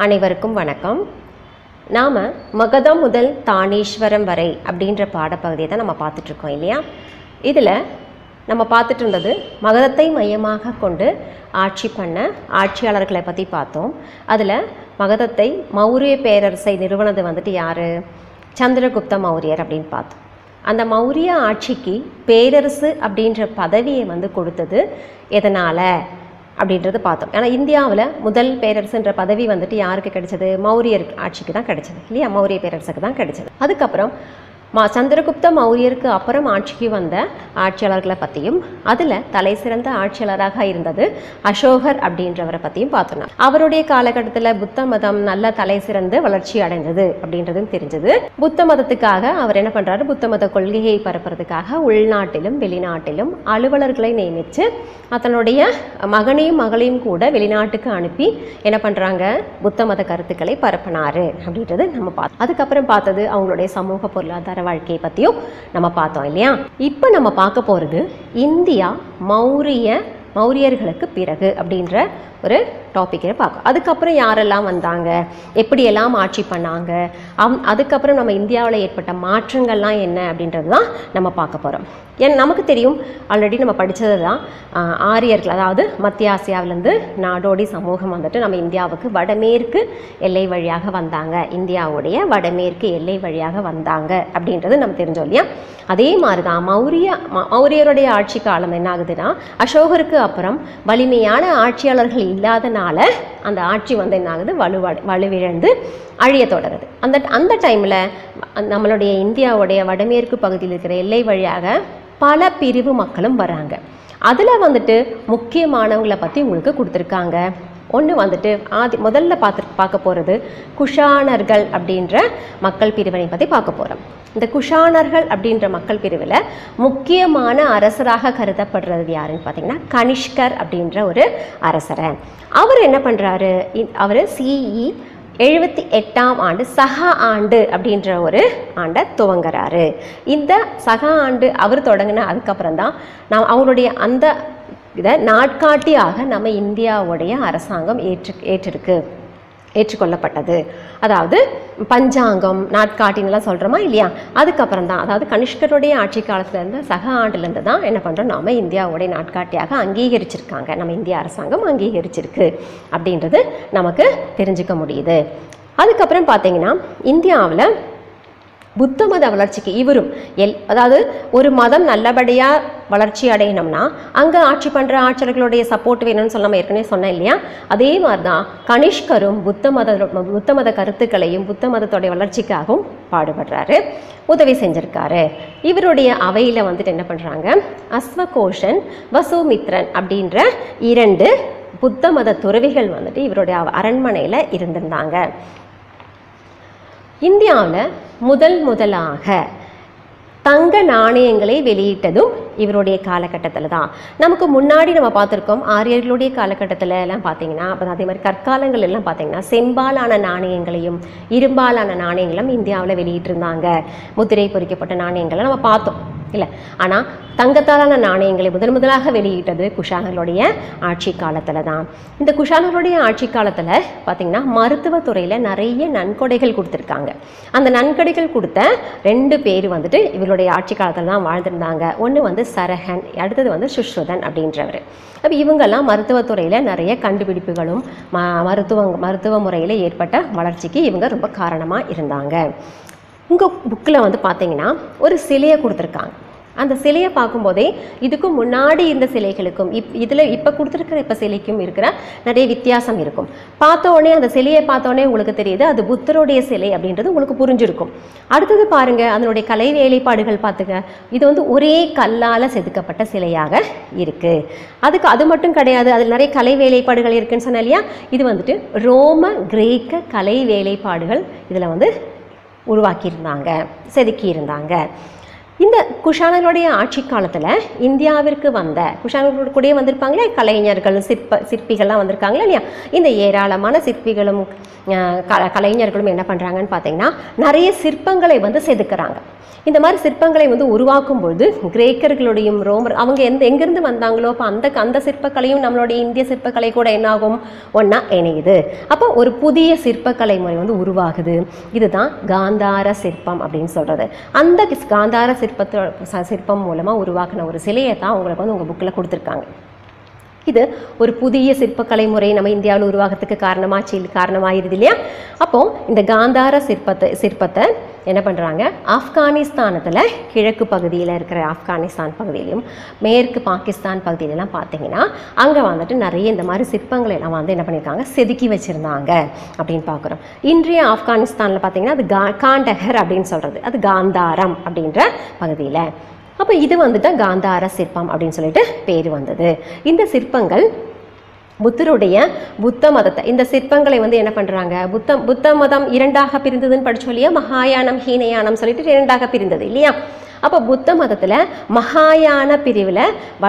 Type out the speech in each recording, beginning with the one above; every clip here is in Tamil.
அனைவருக்கும் வணக்கம் நாம் மகதம் முதல் தானேஸ்வரம் வரை அப்படின்ற பாடப்பகுதியை தான் நம்ம பார்த்துட்ருக்கோம் இல்லையா இதில் நம்ம பார்த்துட்டு இருந்தது மகதத்தை மையமாக கொண்டு ஆட்சி பண்ண ஆட்சியாளர்களை பற்றி பார்த்தோம் அதில் மகதத்தை மௌரிய பேரரசை நிறுவனது வந்துட்டு யார் சந்திரகுப்த மௌரியர் அப்படின்னு பார்த்தோம் அந்த மௌரிய ஆட்சிக்கு பேரரசு அப்படின்ற பதவியை வந்து கொடுத்தது எதனால் அப்படின்றது பார்த்தோம் ஏன்னா இந்தியாவில் முதல் பேரரசுன்ற பதவி வந்துட்டு யாருக்கு கிடைச்சது மௌரியர் ஆட்சிக்கு தான் கிடைச்சது இல்லையா மௌரிய பேரரசுக்கு தான் கிடைச்சது அதுக்கப்புறம் மா சந்திரகுப்த மௌரியருக்கு அப்புறம் ஆட்சிக்கு வந்த ஆட்சியாளர்களை பற்றியும் அதில் தலை சிறந்த ஆட்சியாளராக இருந்தது அசோகர் அப்படின்றவரை பற்றியும் பார்த்தோம் அவருடைய காலகட்டத்தில் புத்த மதம் நல்ல தலை சிறந்து வளர்ச்சி அடைந்தது அப்படின்றதும் தெரிஞ்சது புத்த மதத்துக்காக அவர் என்ன பண்ணுறாரு புத்த மத கொள்கையை பரப்புறதுக்காக உள்நாட்டிலும் வெளிநாட்டிலும் அலுவலர்களை நியமித்து தன்னுடைய மகனையும் மகளையும் கூட வெளிநாட்டுக்கு அனுப்பி என்ன பண்ணுறாங்க புத்த மத கருத்துக்களை பரப்பினாரு அப்படின்றது நம்ம பார்த்தோம் அதுக்கப்புறம் பார்த்தது அவங்களுடைய சமூக பொருளாதார வாழ்க்கையை பற்றியும் நம்ம பார்த்தோம் இல்லையா இப்போ நம்ம பார்க்க போகிறது இந்தியா மௌரிய மௌரியர்களுக்கு பிறகு அப்படின்ற ஒரு டாப்பிக்கை பார்க்க அதுக்கப்புறம் யாரெல்லாம் வந்தாங்க எப்படியெல்லாம் ஆட்சி பண்ணாங்க அம் அதுக்கப்புறம் நம்ம இந்தியாவில் ஏற்பட்ட மாற்றங்கள்லாம் என்ன அப்படின்றது தான் நம்ம பார்க்க போகிறோம் ஏன் நமக்கு தெரியும் ஆல்ரெடி நம்ம படித்தது தான் ஆஹ், ஆரியர்கள் அதாவது மத்திய ஆசியாவிலேருந்து நாடோடி சமூகம் வந்துட்டு நம்ம இந்தியாவுக்கு வடமேற்கு எல்லை வழியாக வந்தாங்க இந்தியாவுடைய வடமேற்கு எல்லை வழியாக வந்தாங்க அப்படின்றது நம்ம தெரிஞ்சோம் இல்லையா அதே மாதிரி தான் மௌரிய ம- மௌரியருடைய ஆட்சி காலம் என்ன ஆகுதுன்னா அசோகருக்கு அப்புறம் வலிமையான ஆட்சியாளர்கள் இல்லாதனால அந்த ஆட்சி வந்து என்ன ஆகுது வலுவ வலுவிழந்து அழிய தொடருது அந்த அந்த டைமில் நம்மளுடைய இந்தியாவுடைய வடமேற்கு பகுதியில் இருக்கிற எல்லை வழியாக பல பிரிவு மக்களும் வராங்க அதில் வந்துட்டு முக்கியமானவங்களை பற்றி உங்களுக்கு கொடுத்துருக்காங்க ஒன்று வந்துட்டு ஆதி முதல்ல பார்த்து பார்க்க போகிறது குஷானர்கள் அப்படின்ற மக்கள் பிரிவினை பற்றி பார்க்க போகிறோம் இந்த குஷானர்கள் அப்படின்ற மக்கள் பிரிவில் முக்கியமான அரசராக கருதப்படுறது யாருன்னு பார்த்தீங்கன்னா கனிஷ்கர் அப்படின்ற ஒரு அரசரை அவர் என்ன பண்ணுறாரு அவர் சிஇ எழுபத்தி எட்டாம் ஆண்டு சக ஆண்டு அப்படின்ற ஒரு ஆண்டை துவங்குறாரு இந்த சக ஆண்டு அவர் தொடங்கின அதுக்கப்புறம் தான் நாம் அவருடைய அந்த இதை நாட்காட்டியாக நம்ம இந்தியாவுடைய அரசாங்கம் ஏற்று ஏற்றிருக்கு ஏற்றுக்கொள்ளப்பட்டது அதாவது பஞ்சாங்கம் நாட்காட்டின்லாம் சொல்கிறோமா இல்லையா அதுக்கப்புறம் தான் அதாவது கனிஷ்கருடைய ஆட்சி காலத்துலேருந்து சக ஆண்டுலேருந்து தான் என்ன பண்ணுறோம் நாம இந்தியாவுடைய நாட்காட்டியாக அங்கீகரிச்சிருக்காங்க நம்ம இந்திய அரசாங்கம் அங்கீகரிச்சிருக்கு அப்படின்றது நமக்கு தெரிஞ்சுக்க முடியுது அதுக்கப்புறம் பார்த்தீங்கன்னா இந்தியாவில் புத்த மத வளர்ச்சிக்கு இவரும் எல் அதாவது ஒரு மதம் நல்லபடியாக வளர்ச்சி அடையணும்னா அங்கே ஆட்சி பண்ணுற ஆட்சியர்களுடைய சப்போர்ட் வேணும்னு சொல்ல நம்ம ஏற்கனவே சொன்னேன் இல்லையா அதே மாதிரி தான் கனிஷ்கரும் புத்த மத புத்த மத கருத்துக்களையும் புத்த மதத்தோடைய வளர்ச்சிக்காகவும் பாடுபடுறாரு உதவி செஞ்சிருக்காரு இவருடைய அவையில் வந்துட்டு என்ன பண்ணுறாங்க அஸ்வகோஷன் வசுமித்ரன் அப்படின்ற இரண்டு புத்த மத துறவிகள் வந்துட்டு இவருடைய அரண்மனையில் இருந்திருந்தாங்க இந்தியாவில் முதல் முதலாக தங்க நாணயங்களை வெளியிட்டதும் இவருடைய காலகட்டத்தில் தான் நமக்கு முன்னாடி நம்ம பார்த்துருக்கோம் ஆரியர்களுடைய காலகட்டத்தில் எல்லாம் பார்த்தீங்கன்னா அப்புறம் அதே மாதிரி கற்காலங்கள் எல்லாம் பார்த்தீங்கன்னா செம்பாலான நாணயங்களையும் இரும்பாலான நாணயங்களும் இந்தியாவில் வெளியிட்டிருந்தாங்க முத்திரை பொறிக்கப்பட்ட நாணயங்களை நம்ம பார்த்தோம் இல்லை ஆனால் தங்கத்தாலான நாணயங்களை முதன் முதலாக வெளியிட்டது குஷானர்களுடைய ஆட்சி காலத்தில் தான் இந்த குஷானர்களுடைய ஆட்சி காலத்தில் பார்த்திங்கன்னா மருத்துவத்துறையில் நிறைய நன்கொடைகள் கொடுத்துருக்காங்க அந்த நன்கொடைகள் கொடுத்த ரெண்டு பேர் வந்துட்டு இவருடைய ஆட்சி காலத்தில் தான் வாழ்ந்திருந்தாங்க ஒன்று வந்து சரஹன் அடுத்தது வந்து சுஷ்ருதன் அப்படின்றவர் அப்போ இவங்கெல்லாம் மருத்துவத்துறையில் நிறைய கண்டுபிடிப்புகளும் ம மருத்துவ மருத்துவ முறையில் ஏற்பட்ட வளர்ச்சிக்கு இவங்க ரொம்ப காரணமாக இருந்தாங்க உங்கள் புக்கில் வந்து பார்த்தீங்கன்னா ஒரு சிலையை கொடுத்துருக்காங்க அந்த சிலையை பார்க்கும்போதே இதுக்கும் முன்னாடி இருந்த சிலைகளுக்கும் இப் இதில் இப்போ கொடுத்துருக்கிற இப்போ சிலைக்கும் இருக்கிற நிறைய வித்தியாசம் இருக்கும் பார்த்த உடனே அந்த சிலையை பார்த்த உடனே உங்களுக்கு தெரியுது அது புத்தருடைய சிலை அப்படின்றது உங்களுக்கு புரிஞ்சிருக்கும் அடுத்தது பாருங்க அதனுடைய கலை வேலைப்பாடுகள் பார்த்துக்க இது வந்து ஒரே கல்லால் செதுக்கப்பட்ட சிலையாக இருக்குது அதுக்கு அது மட்டும் கிடையாது அதில் நிறைய கலை வேலைப்பாடுகள் இருக்குன்னு சொன்னேன் இல்லையா இது வந்துட்டு ரோம கிரேக்க கலை வேலைப்பாடுகள் இதில் வந்து உருவாக்கியிருந்தாங்க செதுக்கியிருந்தாங்க இந்த குஷானர்களுடைய ஆட்சி காலத்தில் இந்தியாவிற்கு வந்த குஷானர்களோட கூடயே வந்திருப்பாங்களே கலைஞர்கள் சிற்ப சிற்பிகள்லாம் வந்திருக்காங்களா இல்லையா இந்த ஏராளமான சிற்பிகளும் அஹ், க கலைஞர்களும் என்ன பண்ணுறாங்கன்னு பார்த்தீங்கன்னா நிறைய சிற்பங்களை வந்து செதுக்குறாங்க இந்த மாதிரி சிற்பங்களை வந்து உருவாக்கும் பொழுது கிரேக்கர்களுடையும் ரோமர் அவங்க எந்த எங்கேருந்து வந்தாங்களோ அப்போ அந்த அந்த சிற்பக்கலையும் நம்மளுடைய இந்திய சிற்பக்கலை கூட என்னாகும் ஒன்றா இணையுது அப்போ ஒரு புதிய சிற்பக்கலை முறை வந்து உருவாகுது இதுதான் காந்தார சிற்பம் அப்படின்னு சொல்கிறது அந்த கிஸ்- காந்தார சிற்பத்தோ ச- சிற்பம் மூலமாக உருவாக்கின ஒரு சிலையை தான் உங்களுக்கு வந்து உங்கள் புக்கில் கொடுத்துருக்காங்க இது ஒரு புதிய சிற்பக்கலை முறை நம்ம இந்தியாவில் உருவாகிறதுக்கு காரணமாச்சு காரணமாயிருது இல்லையா அப்போ இந்த காந்தார சிற்பத்தை சிற்பத்தை என்ன பண்ணுறாங்க ஆப்கானிஸ்தானத்தில் கிழக்கு பகுதியில் இருக்கிற ஆப்கானிஸ்தான் பகுதியிலையும் மேற்கு பாகிஸ்தான் பகுதியிலலாம் பார்த்தீங்கன்னா அங்கே வந்துட்டு நிறைய இந்த மாதிரி சிற்பங்களை எல்லாம் வந்து என்ன பண்ணியிருக்காங்க செதுக்கி வச்சுருந்தாங்க அப்படின்னு பார்க்குறோம் இன்றைய ஆப்கானிஸ்தானில் பார்த்தீங்கன்னா அது கா காண்டஹர் அப்படின்னு சொல்கிறது அது காந்தாரம் அப்படின்ற பகுதியில் அப்போ இது வந்துட்டு காந்தார சிற்பம் அப்படின்னு சொல்லிட்டு பேர் வந்தது இந்த சிற்பங்கள் புத்தருடைய புத்த மதத்தை இந்த சிற்பங்களை வந்து என்ன பண்ணுறாங்க புத்த புத்த மதம் இரண்டாக பிரிந்ததுன்னு படிச்சோம் இல்லையா மகாயானம் ஹீனயானம் சொல்லிட்டு இரண்டாக பிரிந்தது இல்லையா அப்போ புத்த மதத்தில் மகாயான பிரிவில்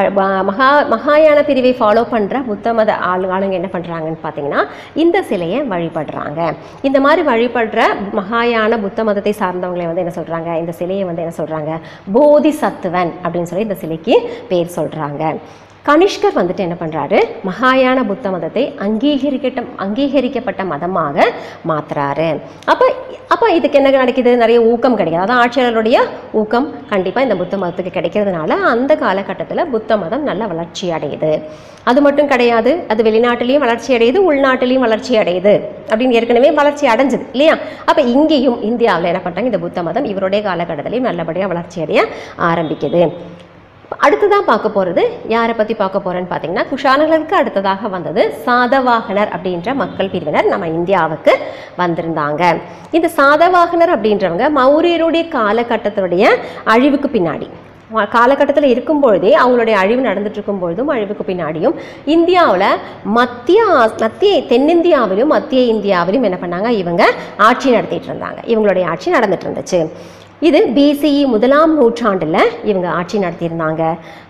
மகா மகாயான பிரிவை ஃபாலோ பண்ணுற புத்த மத ஆளு ஆளுங்க என்ன பண்ணுறாங்கன்னு பார்த்தீங்கன்னா இந்த சிலையை வழிபடுறாங்க இந்த மாதிரி வழிபடுற மகாயான புத்த மதத்தை சார்ந்தவங்களை வந்து என்ன சொல்கிறாங்க இந்த சிலையை வந்து என்ன சொல்கிறாங்க போதி சத்துவன் அப்படின்னு சொல்லி இந்த சிலைக்கு பேர் சொல்கிறாங்க கனிஷ்கர் வந்துட்டு என்ன பண்ணுறாரு மகாயான புத்த மதத்தை அங்கீகரிக்கட்ட அங்கீகரிக்கப்பட்ட மதமாக மாத்துறாரு அப்போ அப்போ இதுக்கு என்ன நடக்குது நிறைய ஊக்கம் கிடைக்குது அதான் ஆட்சியாளருடைய ஊக்கம் கண்டிப்பாக இந்த புத்த மதத்துக்கு கிடைக்கிறதுனால அந்த காலகட்டத்தில் புத்த மதம் நல்ல வளர்ச்சி அடையுது அது மட்டும் கிடையாது அது வெளிநாட்டிலையும் வளர்ச்சி அடையுது உள்நாட்டிலையும் வளர்ச்சி அடையுது அப்படின்னு ஏற்கனவே வளர்ச்சி அடைஞ்சது இல்லையா அப்போ இங்கேயும் இந்தியாவில் என்ன பண்ணுறாங்க இந்த புத்த மதம் இவருடைய காலகட்டத்திலையும் நல்லபடியாக வளர்ச்சி அடைய ஆரம்பிக்குது அடுத்ததான் பார்க்க போகிறது யாரை பற்றி பார்க்க போகிறேன்னு பார்த்தீங்கன்னா குஷானர்களுக்கு அடுத்ததாக வந்தது சாதவாகனர் அப்படின்ற மக்கள் பிரிவினர் நம்ம இந்தியாவுக்கு வந்திருந்தாங்க இந்த சாதவாகனர் அப்படின்றவங்க மௌரியருடைய காலகட்டத்துடைய அழிவுக்கு பின்னாடி வ- காலகட்டத்தில் இருக்கும் பொழுதே அவங்களுடைய அழிவு நடந்துட்டு இருக்கும் பொழுதும் அழிவுக்கு பின்னாடியும் இந்தியாவில் மத்திய ஆ- மத்திய தென்னிந்தியாவிலும் மத்திய இந்தியாவிலும் என்ன பண்ணாங்க இவங்க ஆட்சி நடத்திட்டு இருந்தாங்க இவங்களுடைய ஆட்சி நடந்துட்டு இருந்துச்சு இது பிசிஇ முதலாம் நூற்றாண்டில் இவங்க ஆட்சி நடத்தியிருந்தாங்க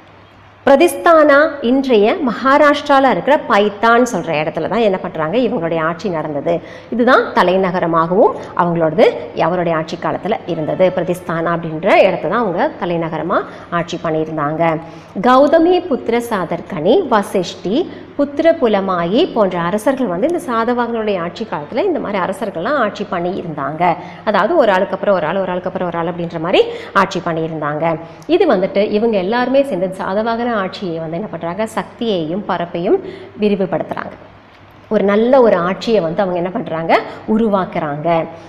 பிரதிஸ்தானா இன்றைய மகாராஷ்டிராவில் இருக்கிற பைத்தான் சொல்கிற இடத்துல தான் என்ன பண்ணுறாங்க இவங்களுடைய ஆட்சி நடந்தது இதுதான் தலைநகரமாகவும் அவங்களோடது அவருடைய ஆட்சி காலத்தில் இருந்தது பிரதிஸ்தானா அப்படின்ற இடத்த தான் அவங்க தலைநகரமாக ஆட்சி பண்ணியிருந்தாங்க கௌதமி புத்திர சாதர்கனி வசிஷ்டி புத்திர புலமாயி போன்ற அரசர்கள் வந்து இந்த சாதவாகனுடைய ஆட்சி காலத்தில் இந்த மாதிரி அரசர்கள்லாம் ஆட்சி பண்ணி இருந்தாங்க அதாவது ஒரு ஆளுக்கு அப்புறம் ஒரு ஆள் ஒரு ஆளுக்கு அப்புறம் ஒரு ஆள் அப்படின்ற மாதிரி ஆட்சி பண்ணியிருந்தாங்க இது வந்துட்டு இவங்க எல்லாருமே சேர்ந்து சாதவாகன ஆட்சியை வந்து என்ன பண்ணுறாங்க சக்தியையும் பரப்பையும் விரிவுபடுத்துகிறாங்க ஒரு நல்ல ஒரு ஆட்சியை வந்து அவங்க என்ன பண்ணுறாங்க உருவாக்குறாங்க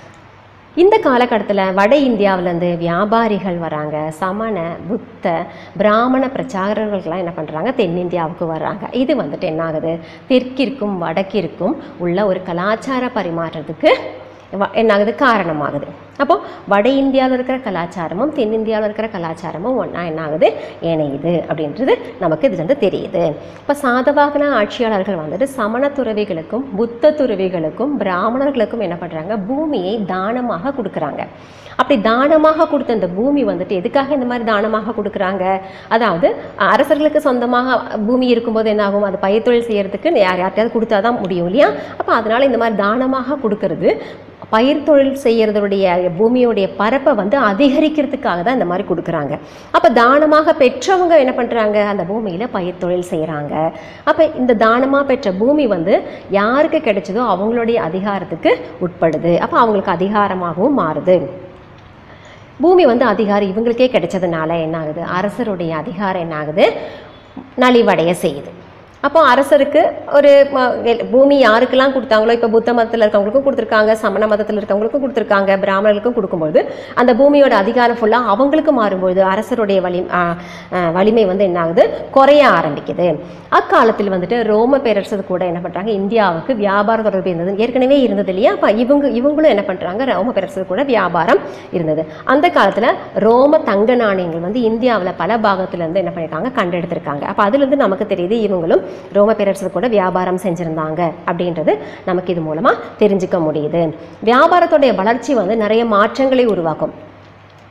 இந்த காலகட்டத்தில் வட இந்தியாவிலேருந்து வியாபாரிகள் வராங்க சமண புத்த பிராமண பிரச்சாரர்கள்லாம் என்ன பண்ணுறாங்க தென்னிந்தியாவுக்கு வர்றாங்க இது வந்துட்டு என்ன ஆகுது தெற்கிற்கும் வடக்கிற்கும் உள்ள ஒரு கலாச்சார பரிமாற்றத்துக்கு வ- என்ன ஆகுது காரணமாகுது அப்போ வட இந்தியாவில் இருக்கிற கலாச்சாரமும் தென்னிந்தியாவில் இருக்கிற கலாச்சாரமும் ஒன்றா என்ன ஆகுது இணையுது அப்படின்றது நமக்கு இதுலேருந்து தெரியுது இப்போ சாதவாகன ஆட்சியாளர்கள் வந்துட்டு சமண துறவிகளுக்கும் புத்த துறவிகளுக்கும் பிராமணர்களுக்கும் என்ன பண்ணுறாங்க பூமியை தானமாக கொடுக்குறாங்க அப்படி தானமாக கொடுத்த இந்த பூமி வந்துட்டு எதுக்காக இந்த மாதிரி தானமாக கொடுக்குறாங்க அதாவது அரசர்களுக்கு சொந்தமாக பூமி இருக்கும்போது என்ன ஆகும் அது பயிர்த்தொழில் செய்யறதுக்கு யார் யார்ட்டையாவது கொடுத்தா தான் முடியும் இல்லையா அப்போ அதனால இந்த மாதிரி தானமாக கொடுக்கறது பயிர் தொழில் செய்யறதுடைய பூமியோடைய பரப்பை வந்து அதிகரிக்கிறதுக்காக தான் இந்த மாதிரி கொடுக்குறாங்க அப்போ தானமாக பெற்றவங்க என்ன பண்ணுறாங்க அந்த பூமியில் பயிர் தொழில் செய்கிறாங்க அப்போ இந்த தானமாக பெற்ற பூமி வந்து யாருக்கு கிடைச்சதோ அவங்களுடைய அதிகாரத்துக்கு உட்படுது அப்போ அவங்களுக்கு அதிகாரமாகவும் மாறுது பூமி வந்து அதிகாரம் இவங்களுக்கே கிடைச்சதுனால என்ன ஆகுது அரசருடைய அதிகாரம் என்ன ஆகுது நலிவடைய செய்யுது அப்போ அரசருக்கு ஒரு ம- எல்- பூமி யாருக்கெல்லாம் கொடுத்தாங்களோ இப்போ புத்த மதத்தில் இருக்கவங்களுக்கும் கொடுத்துருக்காங்க சமண மதத்தில் இருக்கவங்களுக்கும் கொடுத்துருக்காங்க பிராமணர்களுக்கும் கொடுக்கும்போது அந்த பூமியோட அதிகாரம் ஃபுல்லாக அவங்களுக்கு மாறும்பொழுது அரசருடைய வலி ஆ, ஆ, வலிமை வந்து என்ன ஆகுது குறைய ஆரம்பிக்குது அக்காலத்தில் வந்துட்டு ரோம பேரரசு கூட என்ன பண்ணுறாங்க இந்தியாவுக்கு வியாபார தொடர்பு இருந்தது ஏற்கனவே இருந்தது இல்லையா அப்போ இவங்க இவங்களும் என்ன பண்ணுறாங்க ரோம பேரரசு கூட வியாபாரம் இருந்தது அந்த காலத்தில் ரோம தங்க நாணயங்கள் வந்து இந்தியாவில் பல பாகத்துலேருந்து என்ன பண்ணியிருக்காங்க கண்டெடுத்திருக்காங்க அப்போ அதுலேருந்து நமக்கு தெரியுது இவங்களும் ரோம பேரரசு கூட வியாபாரம் செஞ்சுருந்தாங்க அப்படின்றது நமக்கு இது மூலமாக தெரிஞ்சுக்க முடியுது வியாபாரத்துடைய வளர்ச்சி வந்து நிறைய மாற்றங்களை உருவாக்கும்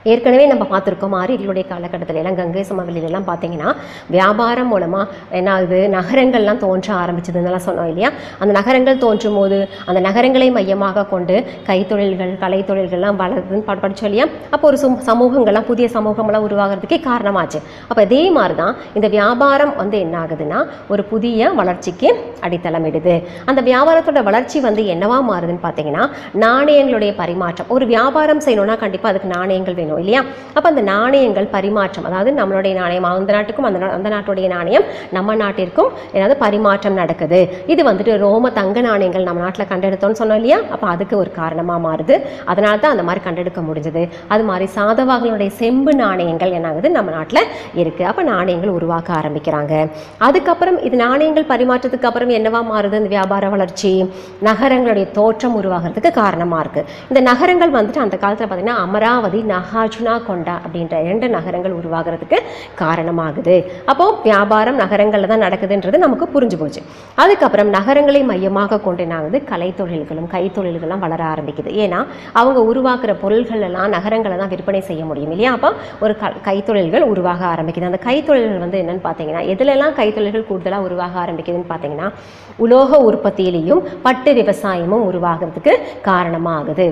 ஏற்கனவே நம்ம பார்த்துருக்கோம் ஆரியர்களுடைய காலகட்டத்தில் எல்லாம் கங்கை சமவெளியிலலாம் பார்த்தீங்கன்னா வியாபாரம் மூலமாக என்ன ஆகுது நகரங்கள்லாம் தோன்ற ஆரம்பிச்சதுன்னெல்லாம் சொன்னோம் இல்லையா அந்த நகரங்கள் தோன்றும் போது அந்த நகரங்களை மையமாக கொண்டு கைத்தொழில்கள் கலைத்தொழில்கள்லாம் வளருதுன்னு ப- படிச்சோம் இல்லையா அப்போ ஒரு சும் சமூகங்கள்லாம் புதிய சமூகம்லாம் உருவாகிறதுக்கே காரணமாச்சு அப்போ இதே மாதிரி தான் இந்த வியாபாரம் வந்து என்ன ஆகுதுன்னா ஒரு புதிய வளர்ச்சிக்கு அடித்தளமிடுது அந்த வியாபாரத்தோட வளர்ச்சி வந்து என்னவா மாறுதுன்னு பார்த்தீங்கன்னா நாணயங்களுடைய பரிமாற்றம் ஒரு வியாபாரம் செய்யணும்னா கண்டிப்பாக அதுக்கு நாணயங்கள் வேணும் இல்லையா அப்போ அந்த நாணயங்கள் பரிமாற்றம் அதாவது நம்மளுடைய நாணயம் அந்த நாட்டுக்கும் அந்த நா- அந்த நாட்டுடைய நாணயம் நம்ம நாட்டிற்கும் ஏதாவது பரிமாற்றம் நடக்குது இது வந்துட்டு ரோம தங்க நாணயங்கள் நம்ம நாட்டில் கண்டெடுத்தோம்னு சொன்னோம் இல்லையா அப்போ அதுக்கு ஒரு காரணமாக மாறுது அதனால தான் அந்த மாதிரி கண்டெடுக்க முடிஞ்சது அது மாதிரி சாதவாகனுடைய செம்பு நாணயங்கள் என்ன ஆகுது நம்ம நாட்டில் இருக்குது அப்போ நாணயங்கள் உருவாக்க ஆரம்பிக்கிறாங்க அதுக்கப்புறம் இது நாணயங்கள் பரிமாற்றத்துக்கு அப்புறம் என்னவா மாறுது இந்த வியாபார வளர்ச்சி நகரங்களுடைய தோற்றம் உருவாகிறதுக்கு காரணமாக இருக்குது இந்த நகரங்கள் வந்துட்டு அந்த காலத்தில் பார்த்தீங்கன்னா அமராவதி நகாஜுனா கொண்டா அப்படின்ற இரண்டு நகரங்கள் உருவாகிறதுக்கு காரணமாகுது அப்போது வியாபாரம் நகரங்களில் தான் நடக்குதுன்றது நமக்கு புரிஞ்சு போச்சு அதுக்கப்புறம் நகரங்களை மையமாக கொண்டு என்ன ஆகுது கலைத்தொழில்களும் கைத்தொழில்களும் வளர ஆரம்பிக்குது ஏன்னா அவங்க உருவாக்குற பொருள்கள் எல்லாம் நகரங்களை தான் விற்பனை செய்ய முடியும் இல்லையா அப்போ ஒரு க கைத்தொழில்கள் உருவாக ஆரம்பிக்குது அந்த கைத்தொழில்கள் வந்து என்னன்னு பார்த்தீங்கன்னா எதுலெல்லாம் கைத்தொழில்கள் கூடுதலாக உருவாக ஆரம்பிக்குதுன்னு பார்த்தீங்கன்னா உலோக உற்பத்தியிலையும் பட்டு விவசாயமும் உருவாகிறதுக்கு காரணமாகுது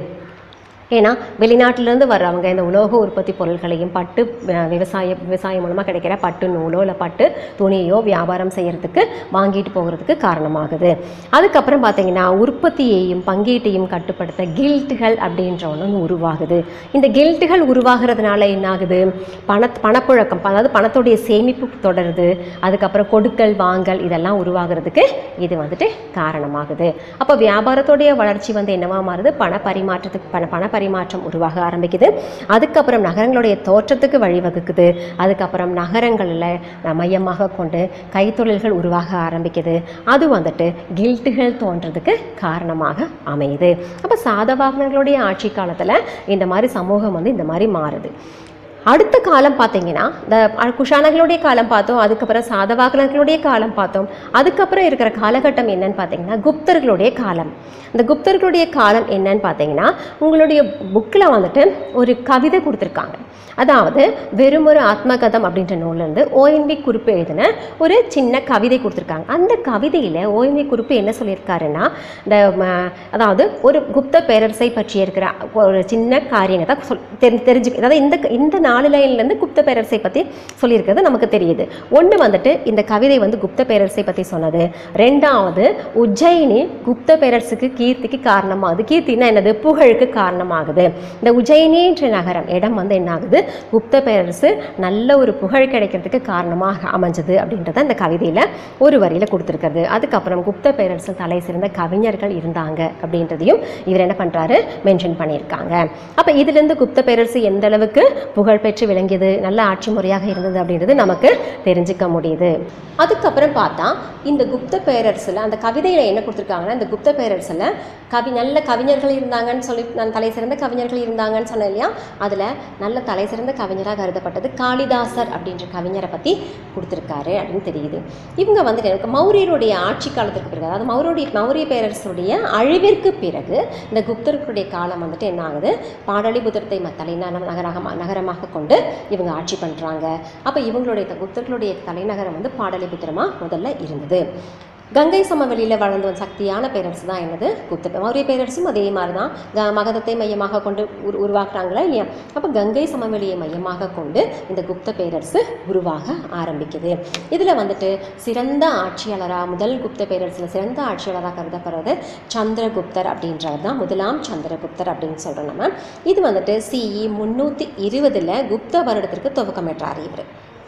ஏன்னா வெளிநாட்டிலேருந்து வர்றவங்க இந்த உலோக உற்பத்தி பொருட்களையும் பட்டு அஹ், விவசாய விவசாயம் மூலமாக கிடைக்கிற பட்டு நூலோ இல்லை பட்டு துணியோ வியாபாரம் செய்யறதுக்கு வாங்கிட்டு போகிறதுக்கு காரணமாகுது அதுக்கப்புறம் பார்த்தீங்கன்னா உற்பத்தியையும் பங்கீட்டையும் கட்டுப்படுத்த கில்ட்டுகள் அப்படின்ற ஒன்று வந்து உருவாகுது இந்த கில்ட்டுகள் உருவாகிறதுனால என்ன ஆகுது பண பணப்புழக்கம் அதாவது பணத்துடைய சேமிப்பு தொடருது அதுக்கப்புறம் கொடுக்கல் வாங்கல் இதெல்லாம் உருவாகிறதுக்கு இது வந்துட்டு காரணமாகுது அப்போ வியாபாரத்துடைய வளர்ச்சி வந்து என்னவா மாறுது பண பரிமாற்றத்துக்கு பண பண பரிமாற்றம் உருவாக ஆரம்பிக்குது அதுக்கப்புறம் நகரங்களுடைய தோற்றத்துக்கு வழிவகுக்குது அதுக்கப்புறம் நகரங்களில் மையமாக கொண்டு கைத்தொழில்கள் உருவாக ஆரம்பிக்குது அது வந்துட்டு கில்ட்டுகள் தோன்றதுக்கு காரணமாக அமையுது அப்போ சாதவாகனர்களுடைய ஆட்சி காலத்தில் இந்த மாதிரி சமூகம் வந்து இந்த மாதிரி மாறுது அடுத்த காலம் பார்த்தீங்கன்னா இந்த அ- குஷானர்களுடைய காலம் பார்த்தோம் அதுக்கப்புறம் சாதவாகனர்களுடைய காலம் பார்த்தோம் அதுக்கப்புறம் இருக்கிற காலகட்டம் என்னன்னு பார்த்தீங்கன்னா குப்தர்களுடைய காலம் இந்த குப்தர்களுடைய காலம் என்னன்னு பார்த்தீங்கன்னா உங்களுடைய புக்கில் வந்துட்டு ஒரு கவிதை கொடுத்துருக்காங்க அதாவது வெறுமொரு ஆத்மகதம் அப்படின்ற நூல்லேருந்து ஓஎன்பி குறிப்பு எழுதின ஒரு சின்ன கவிதை கொடுத்துருக்காங்க அந்த கவிதையில் ஓஎன்பி குறிப்பு என்ன சொல்லியிருக்காருன்னா இந்த ம, அதாவது ஒரு குப்த பேரரசை பற்றி இருக்கிற ஒரு சின்ன காரியத்தை சொல் தெரி தெரிஞ்சு அதாவது இந்த இந்த நாலு லைன்லேருந்து குப்த பேரரசை பற்றி சொல்லியிருக்கிறது நமக்கு தெரியுது ஒன்று வந்துட்டு இந்த கவிதை வந்து குப்த பேரரசை பற்றி சொன்னது ரெண்டாவது உஜ்ஜயினி குப்த பேரரசுக்கு கீர்த்திக்கு காரணமாகுது கீர்த்தினா என்னது புகழுக்கு காரணமாகுது இந்த உஜ்ஜயினின்ற நகரம் இடம் வந்து என்ன ஆகுது குப்த பேரரசு நல்ல ஒரு புகழ் கிடைக்கிறதுக்கு காரணமாக அமைஞ்சது அப்படின்றத இந்த கவிதையில் ஒரு வரியில் கொடுத்துருக்கிறது அதுக்கப்புறம் குப்த பேரரசு தலை சிறந்த கவிஞர்கள் இருந்தாங்க அப்படின்றதையும் இவர் என்ன பண்ணுறாரு மென்ஷன் பண்ணியிருக்காங்க அப்போ இதுலேருந்து குப்த பேரரசு எந்த அளவுக்கு புகழ்பெற்று விளங்கியது நல்ல ஆட்சி முறையாக இருந்தது அப்படின்றது நமக்கு தெரிஞ்சுக்க முடியுது அதுக்கப்புறம் பார்த்தா இந்த குப்த பேரரசில் அந்த கவிதையில் என்ன கொடுத்துருக்காங்கன்னா இந்த குப்த பேரரசில் கவி நல்ல கவிஞர்கள் இருந்தாங்கன்னு சொல்லி நான் தலை சிறந்த கவிஞர்கள் இருந்தாங்கன்னு சொன்னேன் இல்லையா அதில் நல்ல தலை சிறந்த கவிஞராக கருதப்பட்டது காளிதாசர் அப்படின்ற கவிஞரை பற்றி கொடுத்துருக்காரு அப்படின்னு தெரியுது இவங்க வந்துட்டு எனக்கு மௌரியருடைய ஆட்சி காலத்துக்கு பிறகு அதாவது மௌரிய மௌரிய பேரரசுடைய அழிவிற்கு பிறகு இந்த குப்தர்களுடைய காலம் வந்துட்டு என்ன ஆகுது பாடலிபுத்திரத்தை ம- தலைநகரம் நகரமாக நகரமாக கொண்டு இவங்க ஆட்சி பண்ணுறாங்க அப்போ இவங்களுடைய த- குப்தர்களுடைய தலைநகரம் வந்து பாடலிபுத்திரமாக முதல்ல இருந்தது கங்கை சமவெளியில் வளர்ந்து வந்த சக்தியான பேரரசு தான் என்னது குப்த மௌரிய பேரரசும் அதே மாதிரி தான் க மகதத்தை மையமாக கொண்டு உரு உருவாக்குறாங்களா இல்லையா அப்போ கங்கை சமவெளியை மையமாக கொண்டு இந்த குப்த பேரரசு உருவாக ஆரம்பிக்குது இதில் வந்துட்டு சிறந்த ஆட்சியாளராக முதல் குப்த பேரரசில் சிறந்த ஆட்சியாளராக கருதப்படுறது சந்திரகுப்தர் அப்படின்றவர் தான் முதலாம் சந்திரகுப்தர் அப்படின்னு சொல்கிறோம் நம்ம இது வந்துட்டு சிஇ முந்நூற்றி இருபதில் குப்த வருடத்திற்கு துவக்கமிட்டார் இவர்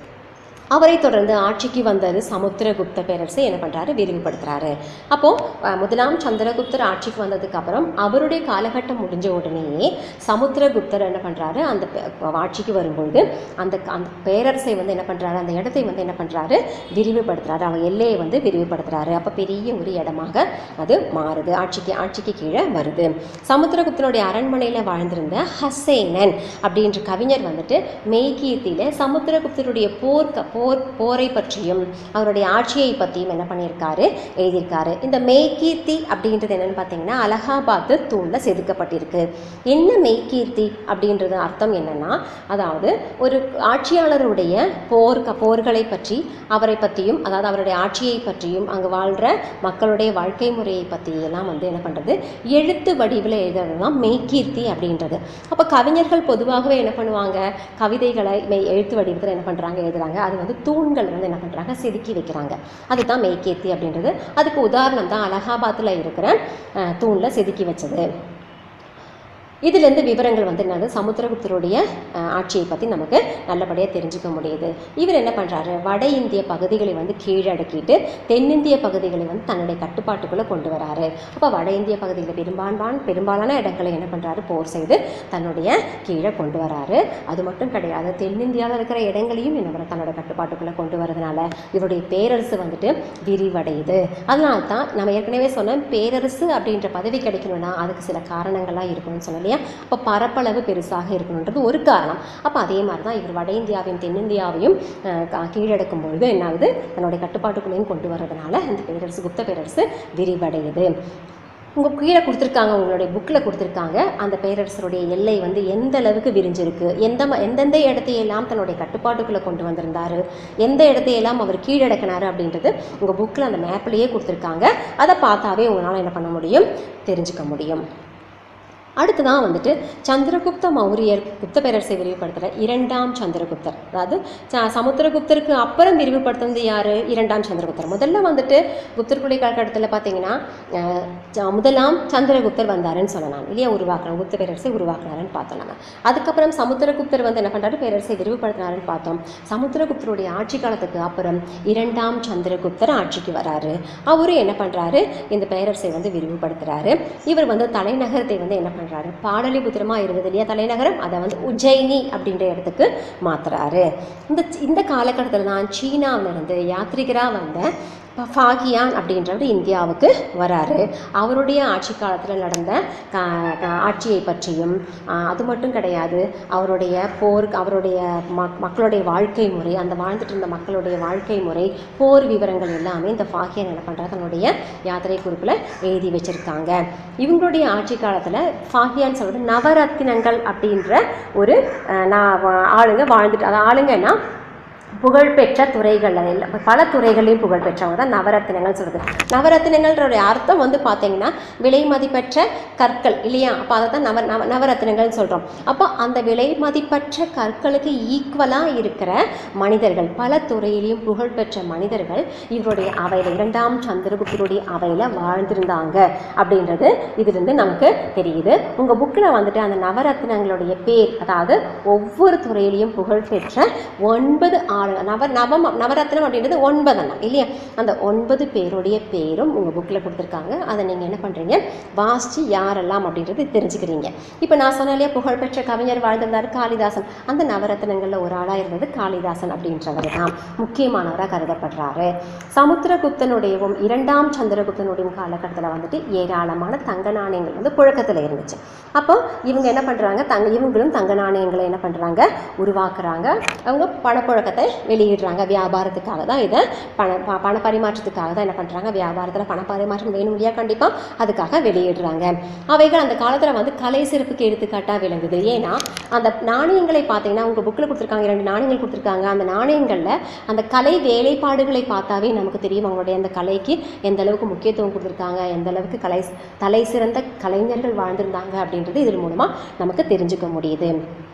அவரை தொடர்ந்து ஆட்சிக்கு வந்தது சமுத்திரகுப்த பேரரசை என்ன பண்ணுறாரு விரிவுபடுத்துறாரு அப்போது முதலாம் சந்திரகுப்தர் ஆட்சிக்கு வந்ததுக்கு அப்புறம் அவருடைய காலகட்டம் முடிஞ்ச உடனேயே சமுத்திரகுப்தர் என்ன பண்ணுறாரு அந்த பே- ஆட்சிக்கு வரும்பொழுது அந்த அந்த பேரரசை வந்து என்ன பண்ணுறாரு அந்த இடத்தை வந்து என்ன பண்ணுறாரு விரிவுபடுத்துறாரு அவங்க எல்லையை வந்து விரிவுபடுத்துறாரு அப்போ பெரிய ஒரு இடமாக அது மாறுது ஆட்சிக்கு ஆட்சிக்கு கீழே வருது சமுத்திரகுப்தனுடைய அரண்மனையில் வாழ்ந்திருந்த ஹசேனன் அப்படின்ற கவிஞர் வந்துட்டு மெய்கீர்த்தியில் சமுத்திரகுப்தருடைய போர் க- போர் போர் போரை பற்றியும் அவருடைய ஆட்சியை பற்றியும் என்ன பண்ணியிருக்காரு எழுதியிருக்காரு இந்த மெய்கீர்த்தி அப்படின்றது என்னன்னு பார்த்தீங்கன்னா அலகாபாத்து தூணில் செதுக்கப்பட்டிருக்கு என்ன மெய்கீர்த்தி அப்படின்றது அர்த்தம் என்னன்னா அதாவது ஒரு ஆட்சியாளருடைய போர் போர்களை பற்றி அவரை பற்றியும் அதாவது அவருடைய ஆட்சியை பற்றியும் அங்கே வாழ்கிற மக்களுடைய வாழ்க்கை முறையை பற்றி எல்லாம் வந்து என்ன பண்ணுறது எழுத்து வடிவில் எழுதுறது தான் மெய்கீர்த்தி அப்படின்றது அப்போ கவிஞர்கள் பொதுவாகவே என்ன பண்ணுவாங்க கவிதைகளை மெய் எழுத்து வடிவத்தில் என்ன பண்ணுறாங்க எழுதுறாங்க அது வந்து தூண்கள் வந்து என்ன பண்ணுறாங்க செதுக்கி வைக்கிறாங்க அதுதான் மெய்கீர்த்தி அப்படின்றது அதுக்கு உதாரணம் தான் அலகாபாத்தில் இருக்கிற அஹ், தூணில் செதுக்கி வச்சது இதுலேருந்து விவரங்கள் வந்து என்னது சமுத்திரகுப்தருடைய அஹ், ஆட்சியை பற்றி நமக்கு நல்லபடியாக தெரிஞ்சுக்க முடியுது இவர் என்ன பண்ணுறாரு வட இந்திய பகுதிகளை வந்து கீழடக்கிட்டு தென்னிந்திய பகுதிகளை வந்து தன்னுடைய கட்டுப்பாட்டுக்குள்ளே கொண்டு வராரு அப்போ வட இந்திய பகுதிகளில் பெரும்பான்பான் பெரும்பாலான இடங்களை என்ன பண்ணுறாரு போர் செய்து தன்னுடைய கீழே கொண்டு வராரு அது மட்டும் கிடையாது தென்னிந்தியாவில் இருக்கிற இடங்களையும் என்ன பண்ண தன்னோட கட்டுப்பாட்டுக்குள்ளே கொண்டு வரதுனால இவருடைய பேரரசு வந்துட்டு விரிவடையுது அதனால தான் நம்ம ஏற்கனவே சொன்னோம் பேரரசு அப்படின்ற பதவி கிடைக்கணும்னா அதுக்கு சில காரணங்கள்லாம் இருக்கணும்னு சொன்னோம் இல்லையா அப்போ பரப்பளவு பெருசாக இருக்கணுன்றது ஒரு காரணம் அப்போ அதே மாதிரி தான் இவர் வட இந்தியாவையும் தென்னிந்தியாவையும் அஹ், கா- கீழடக்கும் பொழுது என்ன ஆகுது தன்னுடைய கட்டுப்பாட்டுக்குள்ளேயும் கொண்டு வர்றதுனால இந்த பேரரசு குப்த பேரரசு விரிவடையுது உங்கள் கீழே கொடுத்துருக்காங்க உங்களுடைய புக்கில் கொடுத்துருக்காங்க அந்த பேரரசருடைய எல்லை வந்து எந்த அளவுக்கு விரிஞ்சிருக்கு எந்த ம- எந்தெந்த இடத்தையெல்லாம் தன்னுடைய கட்டுப்பாட்டுக்குள்ளே கொண்டு வந்திருந்தாரு எந்த இடத்தையெல்லாம் அவர் கீழடக்கினாரு அப்படின்றது உங்கள் புக்கில் அந்த மேப்லேயே கொடுத்துருக்காங்க அதை பார்த்தாவே உங்களால் என்ன பண்ண முடியும் தெரிஞ்சுக்க முடியும் அடுத்ததான் வந்துட்டு சந்திரகுப்த மௌரியர் குப்த பேரரசை விரிவுபடுத்துகிற இரண்டாம் சந்திரகுப்தர் அதாவது ச- சமுத்திரகுப்தருக்கு அப்புறம் விரிவுபடுத்துனது யார் இரண்டாம் சந்திரகுப்தர் முதல்ல வந்துட்டு குப்தர்களுடைய காலகட்டத்தில் பார்த்தீங்கன்னா அஹ், ச- முதலாம் சந்திரகுப்தர் வந்தாருன்னு சொல்லலாம் இல்லையா உருவாக்குறாங்க குப்த பேரரசை உருவாக்குனாருன்னு பார்த்தோம் நம்ம அதுக்கப்புறம் சமுத்திரகுப்தர் வந்து என்ன பண்ணுறாரு பேரரசை விரிவுபடுத்தினாருன்னு பார்த்தோம் சமுத்திரகுப்தருடைய ஆட்சி காலத்துக்கு அப்புறம் இரண்டாம் சந்திரகுப்தர் ஆட்சிக்கு வராரு அவரும் என்ன பண்ணுறாரு இந்த பேரரசை வந்து விரிவுபடுத்துறாரு இவர் வந்து தலைநகரத்தை வந்து என்ன பண்ணுறாரு பாடலிபுத்திரமா இருந்தது இல்லையா தலைநகரம் அதை வந்து உஜ்ஜயினி அப்படின்ற இடத்துக்கு மாத்துறாரு இந்த இந்த காலகட்டத்தில் தான் சீனாவுல இருந்து யாத்ரிகராக வந்த ப- ஃபாகியான் அப்படின்றவர் இந்தியாவுக்கு வராரு அவருடைய ஆட்சி காலத்தில் நடந்த க- க- ஆட்சியை பற்றியும் ஆ, அது மட்டும் கிடையாது அவருடைய போர் அவருடைய மக் மக்களுடைய வாழ்க்கை முறை அந்த வாழ்ந்துட்டு இருந்த மக்களுடைய வாழ்க்கை முறை போர் விவரங்கள் எல்லாமே இந்த ஃபாகியான் என்ன பண்ணுறாரு தன்னுடைய யாத்திரை குறிப்பில் எழுதி வச்சிருக்காங்க இவங்களுடைய ஆட்சி காலத்தில் ஃபாகியான் சொல்கிறது நவரத்தினங்கள் அப்படின்ற ஒரு அஹ், நா- வா- ஆளுங்க வாழ்ந்துட்டு அது ஆளுங்கன்னா புகழ்பெற்ற துறைகள் எல்லாம் பல துறைகளையும் புகழ்பெற்றவங்க தான் நவரத்தினங்கள் சொல்கிறது நவரத்தினங்கள்ன்ற அர்த்தம் வந்து பார்த்தீங்கன்னா விலை மதிப்பற்ற கற்கள் இல்லையா அப்போ அதை தான் நவ நவ நவரத்தினங்கள்னு சொல்கிறோம் அப்போ அந்த விலை மதிப்பற்ற கற்களுக்கு ஈக்குவலாக இருக்கிற மனிதர்கள் பல துறையிலையும் புகழ்பெற்ற மனிதர்கள் இவருடைய அவையில் இரண்டாம் சந்திரகுப்தருடைய அவையில் வாழ்ந்திருந்தாங்க அப்படின்றது இதிலிருந்து நமக்கு தெரியுது உங்கள் புக்கில் வந்துட்டு அந்த நவரத்தினங்களுடைய பேர் அதாவது ஒவ்வொரு துறையிலையும் புகழ்பெற்ற ஒன்பது ஆளுங்க நவ நவம் நவரத்னம் அப்படின்றது ஒன்பது அண்ணா இல்லையா அந்த ஒன்பது பேருடைய பேரும் உங்கள் புக்கில் கொடுத்துருக்காங்க அதை நீங்கள் என்ன பண்ணுறீங்க வாசித்து யாரெல்லாம் அப்படின்றது தெரிஞ்சுக்கிறீங்க இப்போ நான் சொன்னேன் இல்லையா புகழ்பெற்ற கவிஞர் வாழ்ந்திருந்தார் காளிதாசன் அந்த நவரத்னங்களில் ஒரு ஆளாக இருந்தது காளிதாசன் அப்படின்றவர் தான் முக்கியமானவராக கருதப்படுறாரு சமுத்திரகுப்தனுடையவும் இரண்டாம் சந்திரகுப்தனுடையும் காலகட்டத்தில் வந்துட்டு ஏராளமான தங்க நாணயங்கள் வந்து புழக்கத்தில் இருந்துச்சு அப்போ இவங்க என்ன பண்ணுறாங்க தங்க இவங்களும் தங்க நாணயங்களை என்ன பண்ணுறாங்க உருவாக்குறாங்க அவங்க பணப்புழக்கத்தை வெளியிடுறாங்க வியாபாரத்துக்காக தான் இதை பண ப- பண பரிமாற்றத்துக்காக தான் என்ன பண்ணுறாங்க வியாபாரத்தில் பண பரிமாற்றம் வேணும் இல்லையா கண்டிப்பாக அதுக்காக வெளியிடுறாங்க அவைகள் அந்த காலத்தில் வந்து கலை சிறப்புக்கு எடுத்துக்காட்டாக விளங்குது ஏன்னா அந்த நாணயங்களை பார்த்தீங்கன்னா உங்கள் புக்கில் கொடுத்துருக்காங்க இரண்டு நாணயங்கள் கொடுத்துருக்காங்க அந்த நாணயங்களில் அந்த கலை வேலைப்பாடுகளை பார்த்தாவே நமக்கு தெரியும் அவங்களுடைய அந்த கலைக்கு எந்த அளவுக்கு முக்கியத்துவம் கொடுத்துருக்காங்க எந்த அளவுக்கு கலை தலை சிறந்த கலைஞர்கள் வாழ்ந்திருந்தாங்க அப்படின்றது இதன் மூலமாக நமக்கு தெரிஞ்சுக்க முடியுது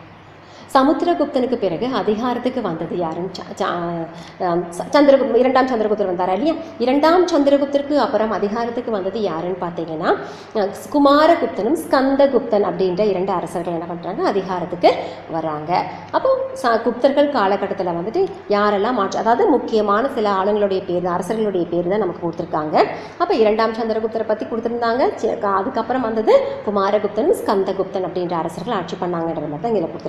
சமுத்திரகுப்தனுக்கு பிறகு அதிகாரத்துக்கு வந்தது யாருன்னு ச- ச- ஆம், ச- சந்திரகுப்த இரண்டாம் சந்திரகுப்தர் வந்தாரா இல்லையா இரண்டாம் சந்திரகுப்தருக்கு அப்புறம் அதிகாரத்துக்கு வந்தது யாருன்னு பார்த்தீங்கன்னா அஹ், குமாரகுப்தனும் ஸ்கந்தகுப்தன் அப்படின்ற இரண்டு அரசர்கள் என்ன பண்ணுறாங்க அதிகாரத்துக்கு வராங்க அப்போ ச குப்தர்கள் காலகட்டத்தில் வந்துட்டு யாரெல்லாம் மாற்று அதாவது முக்கியமான சில ஆளுங்களுடைய பேர் அரசர்களுடைய பேர் தான் நமக்கு கொடுத்துருக்காங்க அப்போ இரண்டாம் சந்திரகுப்தரை பற்றி கொடுத்துருந்தாங்க சி- க- அதுக்கப்புறம் வந்தது குமாரகுப்தன் ஸ்கந்தகுப்தன் அப்படின்ற அரசர்கள் ஆட்சி பண்ணாங்கன்றது மட்டும் இதில் கொடுத்துருக்காங்க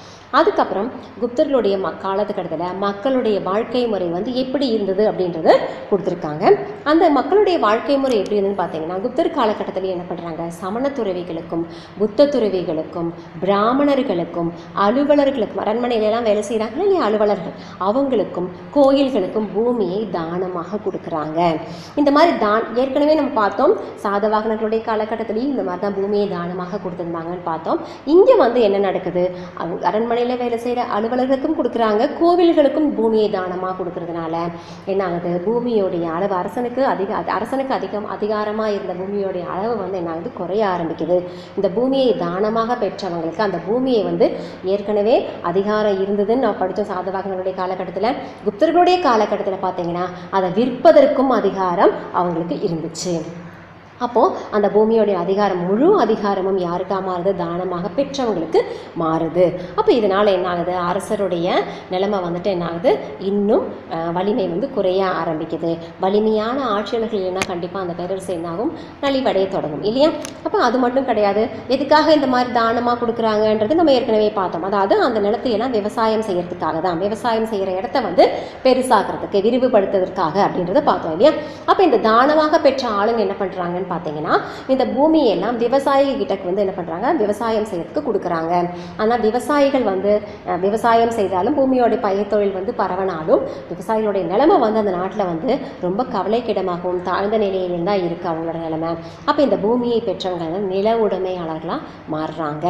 அதுக்கப்புறம் குப்தர்களுடைய ம காலத்துக்கட்டத்தில் மக்களுடைய வாழ்க்கை முறை வந்து எப்படி இருந்தது அப்படின்றத கொடுத்துருக்காங்க அந்த மக்களுடைய வாழ்க்கை முறை எப்படி இருந்ததுன்னு பார்த்தீங்கன்னா குப்தர் காலகட்டத்தில் என்ன பண்ணுறாங்க சமண துறவிகளுக்கும் புத்த துறவிகளுக்கும் பிராமணர்களுக்கும் அலுவலர்களுக்கும் அரண்மனையில எல்லாம் வேலை செய்கிறாங்களா இல்லையா அலுவலர்கள் அவங்களுக்கும் கோயில்களுக்கும் பூமியை தானமாக கொடுக்குறாங்க இந்த மாதிரி தான் ஏற்கனவே நம்ம பார்த்தோம் சாதவாகனர்களுடைய காலகட்டத்திலையும் இந்த மாதிரி தான் பூமியை தானமாக கொடுத்துருந்தாங்கன்னு பார்த்தோம் இங்கே வந்து என்ன நடக்குது அவங்க அரண்மனையில் வேலை செய்கிற அலுவலர்களுக்கும் கொடுக்குறாங்க கோவில்களுக்கும் பூமியை தானமாக கொடுக்கறதுனால என்ன ஆகுது பூமியோடைய அளவு அரசனுக்கு அதிக அது- அரசனுக்கு அதிகம் அதிகாரமாக இருந்த பூமியோடைய அளவு வந்து என்ன ஆகுது குறைய ஆரம்பிக்குது இந்த பூமியை தானமாக பெற்றவங்களுக்கு அந்த பூமியை வந்து ஏற்கனவே அதிகாரம் இருந்ததுன்னு நான் படித்தோம் சாதவாகனுடைய காலகட்டத்தில் குப்தர்களுடைய காலகட்டத்தில் பார்த்தீங்கன்னா அதை விற்பதற்கும் அதிகாரம் அவங்களுக்கு இருந்துச்சு அப்போது அந்த பூமியோடைய அதிகாரம் முழு அதிகாரமும் யாருக்கா மாறுது தானமாக பெற்றவங்களுக்கு மாறுது அப்போ இதனால் என்ன ஆகுது அரசருடைய நிலைமை வந்துட்டு என்ன ஆகுது இன்னும் அஹ், வலிமை வந்து குறைய ஆரம்பிக்குது வலிமையான ஆட்சியாளர்கள் இல்லைன்னா கண்டிப்பாக அந்த பேரரசு என்னாகும் நலிவடைய தொடங்கும் இல்லையா அப்போ அது மட்டும் கிடையாது எதுக்காக இந்த மாதிரி தானமாக கொடுக்குறாங்கன்றது நம்ம ஏற்கனவே பார்த்தோம் அதாவது அந்த நிலத்தையெல்லாம் விவசாயம் செய்யறதுக்காக தான் விவசாயம் செய்கிற இடத்த வந்து பெருசாக்குறதுக்கு விரிவுபடுத்துவதற்காக அப்படின்றத பார்த்தோம் இல்லையா அப்போ இந்த தானமாக பெற்ற ஆளுங்க என்ன பண்ணுறாங்கன்னு பார்த்தீங்கன்னா இந்த பூமியெல்லாம் விவசாயிகள் கிட்ட வந்து என்ன பண்ணுறாங்க விவசாயம் செய்யறதுக்கு கொடுக்குறாங்க ஆனால் விவசாயிகள் வந்து அஹ், விவசாயம் செய்தாலும் பூமியோட பயிர் தொழில் வந்து பரவனாலும் விவசாயிகளுடைய நிலைமை வந்து அந்த நாட்டில் வந்து ரொம்ப கவலைக்கிடமாகவும் தாழ்ந்த நிலையிலும் தான் இருக்குது அவங்களோட நிலைமை அப்போ இந்த பூமியை பெற்றவங்க வந்து நில உடைமையாளர்களாக மாறுறாங்க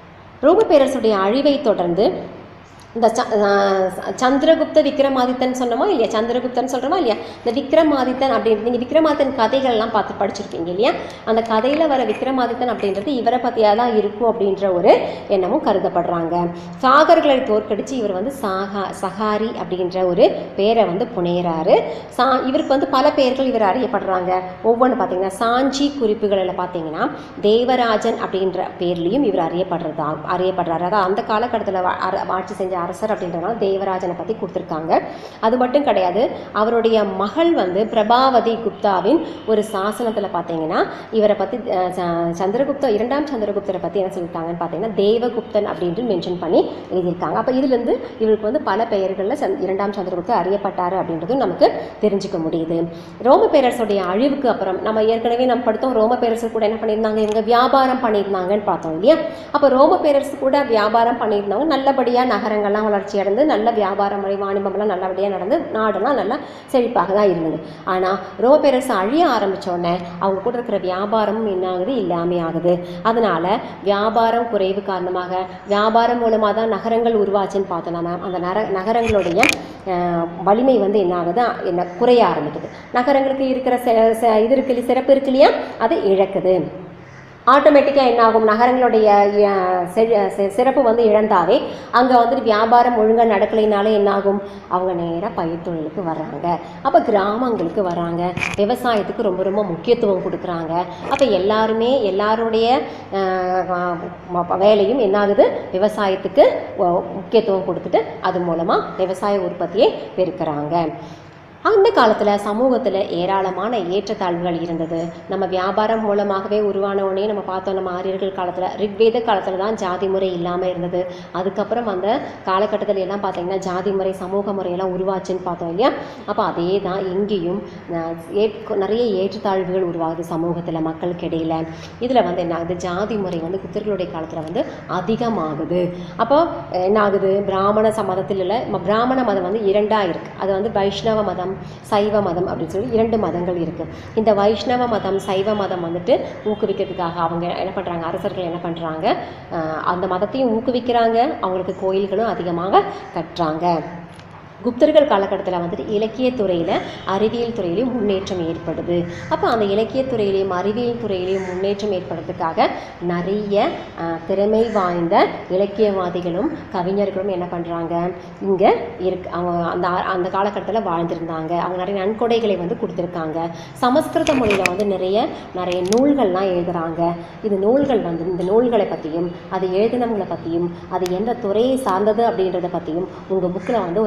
ரோம பேரரசுடைய அழிவை தொடர்ந்து இந்த ச ஆஹ் சந்திரகுப்த விக்ரமாதித்தன் சொன்னோமா இல்லையா சந்திரகுப்தன் சொல்கிறோமா இல்லையா இந்த விக்ரமாதித்தன் அப்படின்னு நீங்கள் விக்ரமாதித்தன் கதைகள்லாம் பார்த்து படிச்சிருப்பீங்க இல்லையா அந்த கதையில் வர விக்ரமாதித்தன் அப்படின்றது இவரை பற்றியாக தான் இருக்கும் அப்படின்ற ஒரு எண்ணமும் கருதப்படுறாங்க சாகர்களை தோற்கடிச்சு இவர் வந்து சாகா சகாரி அப்படின்ற ஒரு பேரை வந்து புனையிறாரு சா இவருக்கு வந்து பல பெயர்கள் இவர் அறியப்படுறாங்க ஒவ்வொன்று பார்த்தீங்கன்னா சாஞ்சி குறிப்புகளில் பார்த்தீங்கன்னா தேவராஜன் அப்படின்ற பேர்லேயும் இவர் அறியப்படுறதா அறியப்படுறாரு அதாவது அந்த காலகட்டத்தில் ஆட்சி செஞ்ச அரசர் அப்படின்றதுனால தேவராஜனை பற்றி கொடுத்துருக்காங்க அது மட்டும் கிடையாது அவருடைய மகள் வந்து பிரபாவதி குப்தாவின் ஒரு சாசனத்தில் பார்த்தீங்கன்னா இவரை பற்றி சந்திரகுப்த இரண்டாம் சந்திரகுப்தரை பற்றி என்ன சொல்லியிருக்காங்கன்னு பார்த்தீங்கன்னா தேவகுப்தன் அப்படின்ட்டு மென்ஷன் பண்ணி எழுதியிருக்காங்க அப்போ இதுலேருந்து இவருக்கு வந்து பல பெயர்களில் சந்த் இரண்டாம் சந்திரகுப்தர் அறியப்பட்டார் அப்படின்றதும் நமக்கு தெரிஞ்சுக்க முடியுது ரோம பேரரசுடைய அழிவுக்கு அப்புறம் நம்ம ஏற்கனவே நம்ம படுத்தோம் ரோம பேரரசு கூட என்ன பண்ணியிருந்தாங்க இவங்க வியாபாரம் பண்ணியிருந்தாங்கன்னு பார்த்தோம் இல்லையா அப்போ ரோம பேரரசு கூட வியாபாரம் பண்ணியிருந்தாங்க நல்லபடியாக நகரங்கள்லாம் வளர்ச்சி அடைந்து நல்ல வியாபார முறை வாணிபம்லாம் நல்லபடியாக நடந்து நாடெல்லாம் நல்லா செழிப்பாக தான் இருந்தது ஆனால் ரோம பேரரசு அழிய ஆரம்பிச்ச உடனே அவங்க கூட இருக்கிற வியாபாரமும் என்ன ஆகுது இல்லாமே ஆகுது அதனால வியாபாரம் குறைவு காரணமாக வியாபாரம் மூலமாக தான் நகரங்கள் உருவாச்சுன்னு பார்த்தோம் நம்ம அந்த நர நகரங்களுடைய அஹ், வலிமை வந்து என்ன ஆகுது என்ன குறைய ஆரம்பிக்குது நகரங்களுக்கு இருக்கிற செ- செ- இது இருக்கு இல்லையா, சிறப்பு இருக்கு இல்லையா அது இழக்குது ஆட்டோமேட்டிக்காக என்ன ஆகும் நகரங்களுடைய அஹ், செ- செ- சிறப்பு வந்து இழந்தாவே அங்கே வந்துட்டு வியாபாரம் ஒழுங்காக நடக்கலைனாலே என்ன ஆகும் அவங்க நேராக பயிர் தொழிலுக்கு வர்றாங்க அப்போ கிராமங்களுக்கு வராங்க விவசாயத்துக்கு ரொம்ப ரொம்ப முக்கியத்துவம் கொடுக்குறாங்க அப்போ எல்லாருமே எல்லாருடைய அஹ், வ- வேலையும் என்ன ஆகுது விவசாயத்துக்கு ஒ- முக்கியத்துவம் கொடுத்துட்டு அது மூலமாக விவசாய உற்பத்தியை பெருக்கிறாங்க அந்த காலத்தில் சமூகத்தில் ஏராளமான ஏற்றத்தாழ்வுகள் இருந்தது நம்ம வியாபாரம் மூலமாகவே உருவான உடனே நம்ம பார்த்தோம் நம்ம ஆரியர்கள் காலத்தில் ரிக்வேத காலத்தில் தான் ஜாதி முறை இல்லாமல் இருந்தது அதுக்கப்புறம் அந்த காலகட்டத்தில் எல்லாம் பார்த்தீங்கன்னா ஜாதி முறை சமூக முறையெல்லாம் உருவாச்சுன்னு பார்த்தோம் இல்லையா அப்போ அதே தான் இங்கேயும் அஹ், ஏற்- நிறைய ஏற்றத்தாழ்வுகள் உருவாகுது சமூகத்தில் மக்களுக்கு இடையில இதில் வந்து என்ன ஆகுது ஜாதி முறை வந்து குத்தர்களுடைய காலத்தில் வந்து அதிகமாகுது அப்போ என்ன ஆகுது பிராமண சமதத்தில் இல்லை பிராமண மதம் வந்து இரண்டாக இருக்குது அது வந்து வைஷ்ணவ மதம் சைவ மதம் அப்படின்னு சொல்லி இரண்டு மதங்கள் இருக்குது இந்த வைஷ்ணவ மதம் சைவ மதம் வந்துட்டு ஊக்குவிக்கிறதுக்காக அவங்க என்ன பண்ணுறாங்க அரசர்கள் என்ன பண்ணுறாங்க அந்த மதத்தையும் ஊக்குவிக்கிறாங்க அவங்களுக்கு கோயில்களும் அதிகமாக கட்டுறாங்க குப்தர்கள் காலகட்டத்தில் வந்துட்டு இலக்கியத் துறையில் அறிவியல் துறையிலையும் முன்னேற்றம் ஏற்படுது அப்போ அந்த இலக்கியத் துறையிலையும் அறிவியல் துறையிலையும் முன்னேற்றம் ஏற்படுறதுக்காக நிறைய அஹ், திறமை வாய்ந்த இலக்கியவாதிகளும் கவிஞர்களும் என்ன பண்ணுறாங்க இங்கே இருக்கு அவங்க அந்த அந்த காலகட்டத்தில் வாழ்ந்திருந்தாங்க அவங்க நிறைய நன்கொடைகளை வந்து கொடுத்துருக்காங்க சமஸ்கிருத மொழியில் வந்து நிறைய நிறைய நூல்கள்லாம் எழுதுகிறாங்க இது நூல்கள் வந்து இந்த நூல்களை பற்றியும் அது எழுதினவங்களை பற்றியும் அது எந்த துறையை சார்ந்தது அப்படின்றத பற்றியும் உங்கள் புக்கில் வந்து ஒரு அட்டவணை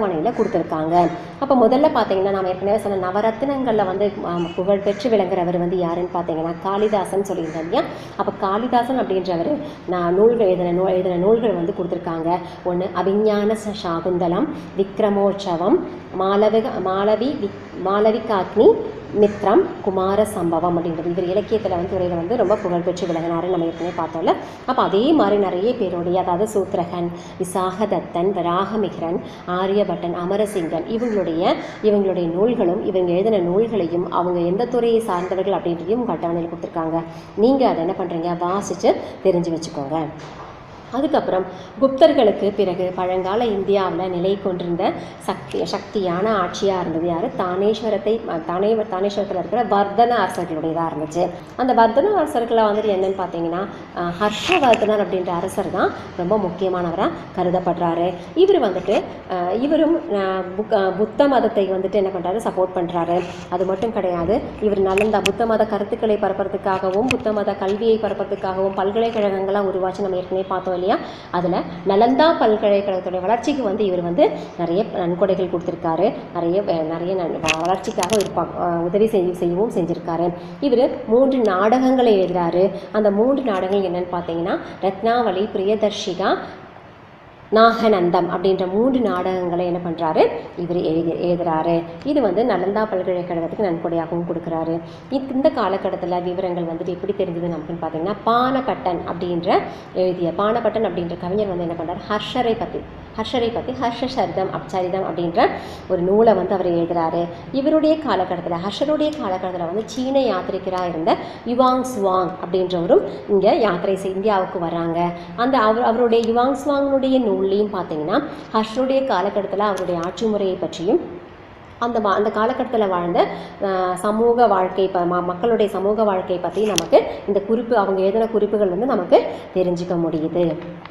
அட்டவணையில் கொடுத்துருக்காங்க அப்போ முதல்ல பார்த்தீங்கன்னா நம்ம ஏற்கனவே சொன்ன நவரத்தினங்களில் வந்து ஆம், புகழ் பெற்று விளங்குறவர் வந்து யாருன்னு பார்த்தீங்கன்னா காளிதாசன் சொல்லியிருந்தேன் இல்லையா அப்போ காளிதாசன் அப்படின்றவர் நான் நூல்கள் எழுதின நூல் எழுதின நூல்கள் வந்து கொடுத்துருக்காங்க ஒன்று அபிஞான ச- சாகுந்தலம் விக்ரமோற்சவம் மாலவிக மாலவி விக் மாளவிகாக்னி மித்ரம் குமார சம்பவம் அப்படின்றது இவர் இலக்கியத்தில் வந்து துறையில் வந்து ரொம்ப புகழ்பெற்று விளங்கினாரு நம்ம ஏற்கனவே பார்த்தோம்ல அப்போ அதே மாதிரி நிறைய பேருடைய அதாவது சூத்ரகன் விசாகதத்தன் வராகமிகிரன் ஆரியபட்டன் அமரசிங்கன் இவங்களுடைய இவங்களுடைய நூல்களும் இவங்க எழுதின நூல்களையும் அவங்க எந்த துறையை சார்ந்தவர்கள் அப்படின்றதையும் உங்கள் அட்டவணையில் கொடுத்துருக்காங்க நீங்கள் அதை என்ன பண்ணுறீங்க வாசித்து தெரிஞ்சு வச்சுக்கோங்க அதுக்கப்புறம் குப்தர்களுக்கு பிறகு பழங்கால இந்தியாவில் நிலை கொண்டிருந்த சக்தி சக்தியான ஆட்சியாக இருந்தது யார் தானேஸ்வரத்தை அஹ், தானே தானேஸ்வரத்தில் இருக்கிற வர்தன அரசர்களுடையதாக இருந்துச்சு அந்த வர்தன அரசர்களை வந்துட்டு என்னன்னு பார்த்தீங்கன்னா அஹ், ஹர்ஷவர்தனர் அப்படின்ற அரசர் தான் ரொம்ப முக்கியமானவராக கருதப்படுறாரு இவர் வந்துட்டு அஹ், இவரும் அஹ், புக்- அஹ், புத்த மதத்தை வந்துட்டு என்ன பண்ணுறாரு சப்போர்ட் பண்ணுறாரு அது மட்டும் கிடையாது இவர் நலந்தா புத்த மத கருத்துக்களை பரப்புறதுக்காகவும் புத்த மத கல்வியை பரப்புறதுக்காகவும் பல்கலைக்கழகங்களாக உருவாச்சு நம்ம ஏற்கனவே பார்த்தோம் இல்லையா அதில் நலந்தா பல்கலைக்கழகத்துடைய வளர்ச்சிக்கு வந்து இவர் வந்து நிறைய நன்கொடைகள் கொடுத்துருக்காரு நிறைய வே- நிறைய நன் வ- வளர்ச்சிக்காக இருப்பா அஹ் உதவி செய்ய செய்யவும் செஞ்சுருக்காரு இவர் மூன்று நாடகங்களை எழுதுறாரு அந்த மூன்று நாடகங்கள் என்னன்னு பார்த்தீங்கன்னா ரத்னாவளி பிரியதர்ஷிகா நாகநந்தம் அப்படின்ற மூன்று நாடகங்களை என்ன பண்ணுறாரு இவர் எழுதி எழுதுறாரு இது வந்து நலந்தா பல்கலைக்கழகத்துக்கு நன்கொடையாகவும் கொடுக்குறாரு இத்- இந்த காலகட்டத்தில் விவரங்கள் வந்துட்டு எப்படி தெரிஞ்சது நமக்குன்னு பார்த்தீங்கன்னா பானகட்டன் அப்படின்ற எழுதிய பானகட்டன் அப்படின்ற கவிஞர் வந்து என்ன பண்ணுறாரு ஹர்ஷரை பற்றி ஹர்ஷரை பற்றி ஹர்ஷ சரிதம் அப் சரிதம் அப்படின்ற ஒரு நூலை வந்து அவர் எழுதுறாரு இவருடைய காலகட்டத்தில் ஹர்ஷருடைய காலகட்டத்தில் வந்து சீன யாத்திரிகராக இருந்த யுவாங் சுவாங் அப்படின்றவரும் இங்கே யாத்திரை செய் இந்தியாவுக்கு வராங்க அந்த அவர் அவருடைய யுவாங் சுவாங்கினுடைய நூல்லையும் பார்த்தீங்கன்னா ஹர்ஷருடைய காலகட்டத்தில் அவருடைய ஆட்சி முறையை பற்றியும் அந்த வா- அந்த காலகட்டத்தில் வாழ்ந்த அஹ், சமூக வாழ்க்கை ப ம- மக்களுடைய சமூக வாழ்க்கை பற்றி நமக்கு இந்த குறிப்பு அவங்க எழுதின குறிப்புகள் வந்து நமக்கு தெரிஞ்சுக்க முடியுது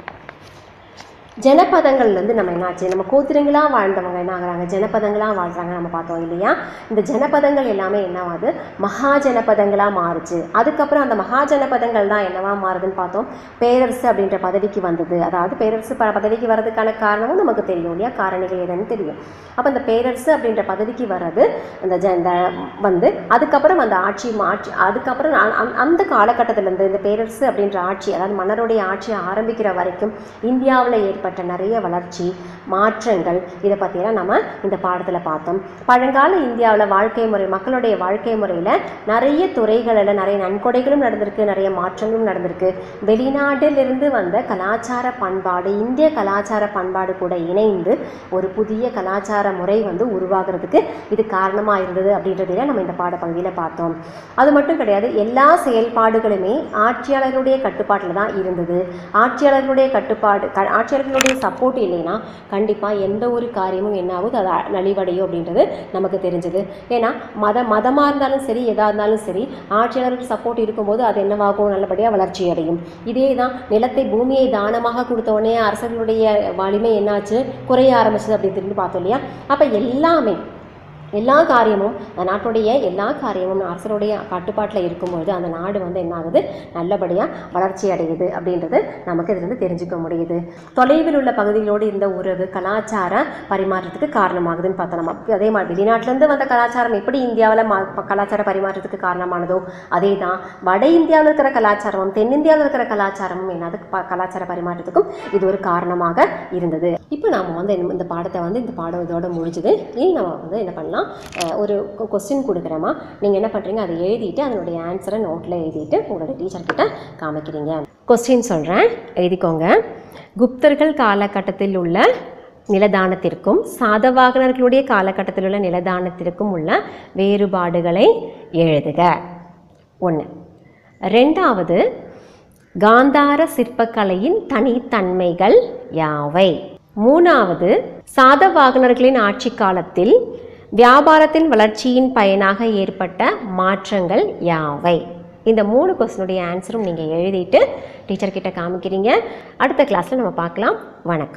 ஜனபதங்கள்லேருந்து நம்ம என்னாச்சு நம்ம கோத்திரங்களாக வாழ்ந்தவங்க என்ன ஆகுறாங்க ஜனபதங்களாக வாழ்கிறாங்க நம்ம பார்த்தோம் இல்லையா இந்த ஜனபதங்கள் எல்லாமே என்னவாது மகா ஜனபதங்களாக மாறுச்சு அதுக்கப்புறம் அந்த மகா ஜனபதங்கள் தான் என்னவா மாறுதுன்னு பார்த்தோம் பேரரசு அப்படின்ற பதவிக்கு வந்தது அதாவது பேரரசு ப பதவிக்கு வர்றதுக்கான காரணமும் நமக்கு தெரியும் இல்லையா காரணிகள் எதுன்னு தெரியும் அப்போ இந்த பேரரசு அப்படின்ற பதவிக்கு வர்றது இந்த ஜ இந்த வந்து அதுக்கப்புறம் அந்த ஆட்சி ஆட்சி அதுக்கப்புறம் அ- அ- அந்த காலகட்டத்திலேருந்து இந்த பேரரசு அப்படின்ற ஆட்சி அதாவது மன்னருடைய ஆட்சி ஆரம்பிக்கிற வரைக்கும் இந்தியாவில் ஏற்பட்ட நிறைய வளர்ச்சி மாற்றங்கள் இதை பற்றியெல்லாம் நம்ம இந்த பாடத்தில் பார்த்தோம் பழங்கால இந்தியாவில் வாழ்க்கை முறை மக்களுடைய வாழ்க்கை முறையில் நிறைய துறைகளில் நிறைய நன்கொடைகளும் நடந்திருக்கு நிறைய மாற்றங்களும் நடந்திருக்கு வெளிநாட்டிலிருந்து வந்த கலாச்சார பண்பாடு இந்திய கலாச்சார பண்பாடு கூட இணைந்து ஒரு புதிய கலாச்சார முறை வந்து உருவாகிறதுக்கு இது காரணமாக இருந்தது அப்படின்றதையும் நம்ம இந்த பாடப்பகுதியில் பார்த்தோம் அது மட்டும் கிடையாது எல்லா செயல்பாடுகளுமே ஆட்சியாளர்களுடைய கட்டுப்பாட்டில் தான் இருந்தது ஆட்சியாளர்களுடைய கட்டுப்பாடு க- ஆட்சியாளர்களுடைய சப்போர்ட் இல்லைன்னா கண்டிப்பாக எந்த ஒரு காரியமும் என்ன ஆகுது அது அ- நலிவடையும் அப்படின்றது நமக்கு தெரிஞ்சது ஏன்னா மத மதமாக இருந்தாலும் சரி எதாக இருந்தாலும் சரி ஆட்சியாளருக்கு சப்போர்ட் இருக்கும்போது அது என்னவாகும் நல்லபடியாக வளர்ச்சி அடையும் இதே தான் நிலத்தை பூமியை தானமாக கொடுத்த உடனே அரசர்களுடைய வலிமை என்னாச்சு குறைய ஆரம்பிச்சது அப்படி திரும்பி பார்த்தோம் இல்லையா அப்போ எல்லாமே எல்லா காரியமும் அந்த நாட்டுடைய எல்லா காரியமும் அரசருடைய கட்டுப்பாட்டில் இருக்கும்பொழுது அந்த நாடு வந்து என்ன ஆகுது நல்லபடியாக வளர்ச்சி அடையுது அப்படின்றது நமக்கு இதுலேருந்து தெரிஞ்சுக்க முடியுது தொலைவில் உள்ள பகுதிகளோடு இருந்த உறவு கலாச்சார பரிமாற்றத்துக்கு காரணமாகுதுன்னு பார்த்தோம் நம்ம அதே மாதிரி வெளிநாட்டிலேருந்து வந்த கலாச்சாரம் எப்படி இந்தியாவில் மா கலாச்சார பரிமாற்றத்துக்கு காரணமானதோ அதே தான் வட இந்தியாவில் இருக்கிற கலாச்சாரமும் தென்னிந்தியாவில் இருக்கிற கலாச்சாரமும் என்னது ப- கலாச்சார பரிமாற்றத்துக்கும் இது ஒரு காரணமாக இருந்தது இப்போ நாம வந்து இந்த- இந்த பாடத்தை வந்து இந்த பாடம் இதோட முடிஞ்சுது இனி நம்ம வந்து என்ன பண்ணலாம் அஹ் ஒரு கொஸ்டின் கொடுக்குறோமா நீங்கள் என்ன பண்ணுறீங்க அதை எழுதிட்டு அதனுடைய ஆன்சரை நோட்டில் எழுதிட்டு உங்களோட டீச்சர் கிட்ட காமிக்கிறீங்க கொஸ்டின் சொல்கிறேன் எழுதிக்கோங்க குப்தர்கள் காலகட்டத்தில் உள்ள நிலதானத்திற்கும் சாதவாகனர்களுடைய காலகட்டத்தில் உள்ள நிலதானத்திற்கும் உள்ள வேறுபாடுகளை எழுதுக ஒன்று ரெண்டாவது காந்தார சிற்பக்கலையின் தனித்தன்மைகள் யாவை மூணாவது சாதவாகனர்களின் ஆட்சி காலத்தில் வியாபாரத்தின் வளர்ச்சியின் பயனாக ஏற்பட்ட மாற்றங்கள் யாவை இந்த மூணு கொஸ்டினுடைய ஆன்சரும் நீங்கள் எழுதிட்டு டீச்சர்கிட்ட காமிக்கிறீங்க அடுத்த கிளாஸில் நம்ம பார்க்கலாம் வணக்கம்